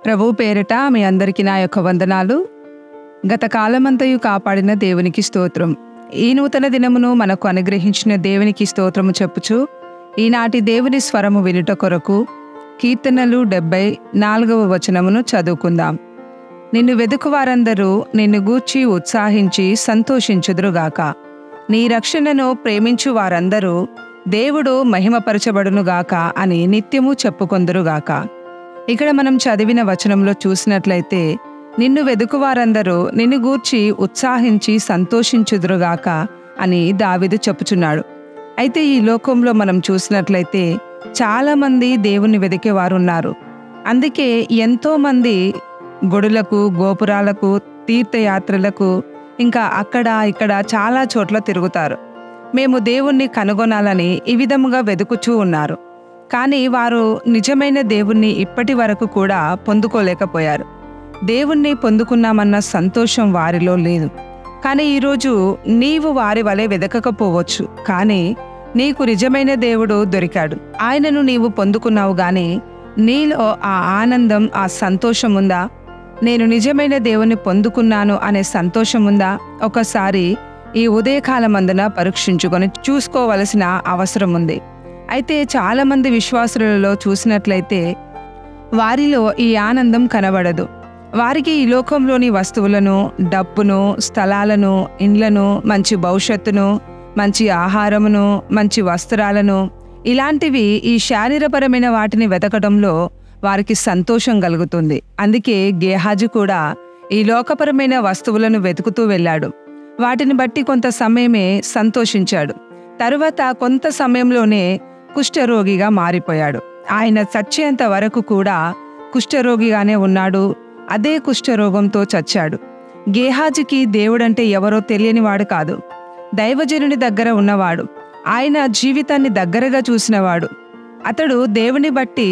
ప్రభు పేరిట మీ అందరికీ నా యొక్క వందనాలు గత కాలమంతయు కాపాడిన దేవునికి స్తోత్రం ఈ నూతన దినమును మనకు అనుగ్రహించిన దేవునికి స్తోత్రము చెప్పుచు ఈనాటి దేవుని స్వరము వినుట కొరకు కీర్తనలు డెబ్బై నాలుగవ వచనమును చదువుకుందాం నిన్ను వెదుకు వారందరూ నిన్ను గూర్చి ఉత్సాహించి సంతోషించుదురుగాక నీ రక్షణను ప్రేమించు వారందరూ దేవుడు మహిమపరచబడునుగాక అని నిత్యము చెప్పుకొందురుగాక ఇక్కడ మనం చదివిన వచనంలో చూసినట్లయితే నిన్ను వెదుకు వారందరూ నిన్ను గూర్చి ఉత్సాహించి సంతోషించుదురుగాక అని దావిదు చెప్పుచున్నాడు అయితే ఈ లోకంలో మనం చూసినట్లయితే చాలామంది దేవుణ్ణి వెదికేవారు ఉన్నారు అందుకే ఎంతోమంది గుడులకు గోపురాలకు తీర్థయాత్రలకు ఇంకా అక్కడ ఇక్కడ చాలా చోట్ల తిరుగుతారు మేము దేవుణ్ణి కనుగొనాలని ఈ విధముగా వెతుకుచూ ఉన్నారు కానీ వారు నిజమైన దేవుణ్ణి ఇప్పటి వరకు కూడా పొందుకోలేకపోయారు దేవుణ్ణి పొందుకున్నామన్న సంతోషం వారిలో లేదు కానీ ఈరోజు నీవు వారి వలె వెదకకపోవచ్చు కానీ నీకు నిజమైన దేవుడు దొరికాడు ఆయనను నీవు పొందుకున్నావు గాని నీలో ఆ ఆనందం ఆ సంతోషం ఉందా నేను నిజమైన దేవుని పొందుకున్నాను అనే సంతోషం ఉందా ఒకసారి ఈ ఉదయకాలమందున పరీక్షించుకొని చూసుకోవలసిన అవసరం ఉంది అయితే చాలామంది విశ్వాసులలో చూసినట్లయితే వారిలో ఈ ఆనందం కనబడదు వారికి ఈ లోకంలోని వస్తువులను డబ్బును స్థలాలను ఇండ్లను మంచి భవిష్యత్తును మంచి ఆహారమును మంచి వస్త్రాలను ఇలాంటివి ఈ శారీరపరమైన వాటిని వెతకడంలో వారికి సంతోషం కలుగుతుంది అందుకే గేహాజు కూడా ఈ లోకపరమైన వస్తువులను వెతుకుతూ వెళ్ళాడు వాటిని బట్టి కొంత సమయమే సంతోషించాడు తరువాత కొంత సమయంలోనే కుష్ఠరోగిగా మారిపోయాడు ఆయన చచ్చేంత వరకు కూడా కుష్ఠరోగిగానే ఉన్నాడు అదే కుష్ఠరోగంతో చచ్చాడు గేహాజీకి దేవుడంటే ఎవరో తెలియనివాడు కాదు దైవజనుని దగ్గర ఉన్నవాడు ఆయన జీవితాన్ని దగ్గరగా చూసినవాడు అతడు దేవుని బట్టి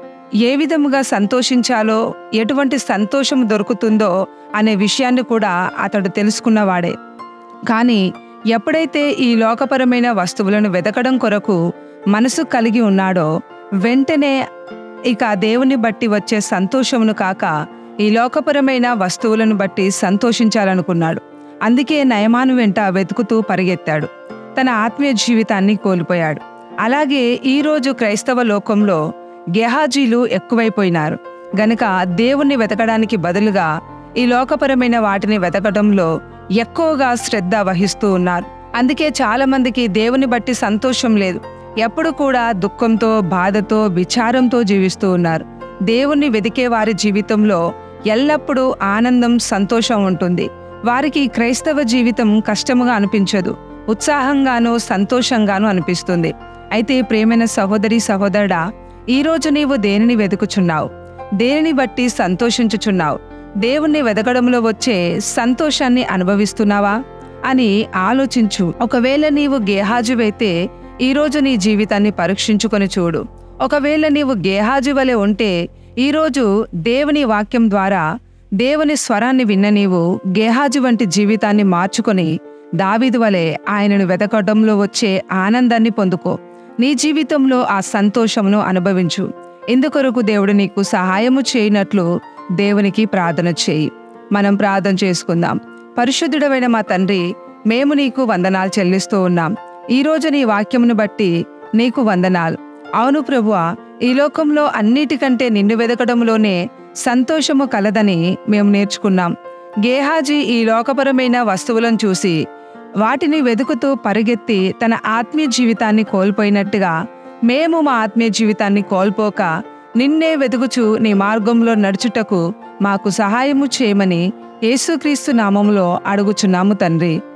ఏ విధముగా సంతోషించాలో ఎటువంటి సంతోషం దొరుకుతుందో అనే విషయాన్ని కూడా అతడు తెలుసుకున్నవాడే కానీ ఎప్పుడైతే ఈ లోకపరమైన వస్తువులను వెతకడం కొరకు మనసు కలిగి ఉన్నాడో వెంటనే ఇక దేవుని బట్టి వచ్చే సంతోషమును కాక ఈ లోకపరమైన వస్తువులను బట్టి సంతోషించాలనుకున్నాడు అందుకే నయమాను వెంట వెతుకుతూ పరిగెత్తాడు తన ఆత్మీయ జీవితాన్ని కోల్పోయాడు అలాగే ఈరోజు క్రైస్తవ లోకంలో గెహాజీలు ఎక్కువైపోయినారు గనుక దేవుణ్ణి వెతకడానికి బదులుగా ఈ లోకపరమైన వాటిని వెతకడంలో ఎక్కువగా శ్రద్ధ వహిస్తూ ఉన్నారు అందుకే చాలా మందికి దేవుని బట్టి సంతోషం లేదు ఎప్పుడు కూడా దుఃఖంతో బాధతో విచారంతో జీవిస్తూ ఉన్నారు దేవుణ్ణి వెతికే వారి జీవితంలో ఎల్లప్పుడూ ఆనందం సంతోషం ఉంటుంది వారికి క్రైస్తవ జీవితం కష్టముగా అనిపించదు ఉత్సాహంగానూ సంతోషంగానూ అనిపిస్తుంది అయితే ప్రేమైన సహోదరి సహోదరుడా ఈరోజు నీవు దేనిని వెతుకుచున్నావు దేనిని బట్టి సంతోషించుచున్నావు దేవుణ్ణి వెతకడంలో వచ్చే సంతోషాన్ని అనుభవిస్తున్నావా అని ఆలోచించు ఒకవేళ నీవు గేహాజువైతే ఈరోజు నీ జీవితాన్ని పరీక్షించుకొని చూడు ఒకవేళ నీవు గేహాజు వలె ఉంటే ఈరోజు దేవుని వాక్యం ద్వారా దేవుని స్వరాన్ని విన్న నీవు గేహాజు వంటి జీవితాన్ని మార్చుకొని దావీదు వలె ఆయనను వెతకడంలో వచ్చే ఆనందాన్ని పొందుకో నీ జీవితంలో ఆ సంతోషమును అనుభవించు ఎందుకొరకు దేవుడు నీకు సహాయము చేయనట్లు దేవునికి ప్రార్థన చేయి మనం ప్రార్థన చేసుకుందాం పరిశుద్ధుడమైన మా తండ్రి మేము నీకు వందనాలు చెల్లిస్తూ ఉన్నాం ఈరోజు నీ వాక్యమును బట్టి నీకు వందనాలు అవును ప్రభువా ఈ లోకంలో అన్నిటికంటే నిన్ను వెదకడంలోనే సంతోషము కలదని మేము నేర్చుకున్నాం గేహాజీ ఈ లోకపరమైన వస్తువులను చూసి వాటిని వెతుకుతూ పరిగెత్తి తన ఆత్మీయ జీవితాన్ని కోల్పోయినట్టుగా మేము మా ఆత్మీయ జీవితాన్ని కోల్పోక నిన్నే వెతుకుచు నీ మార్గంలో నడుచుటకు మాకు సహాయము చేయమని యేసుక్రీస్తు నామంలో అడుగుచున్నాము తండ్రి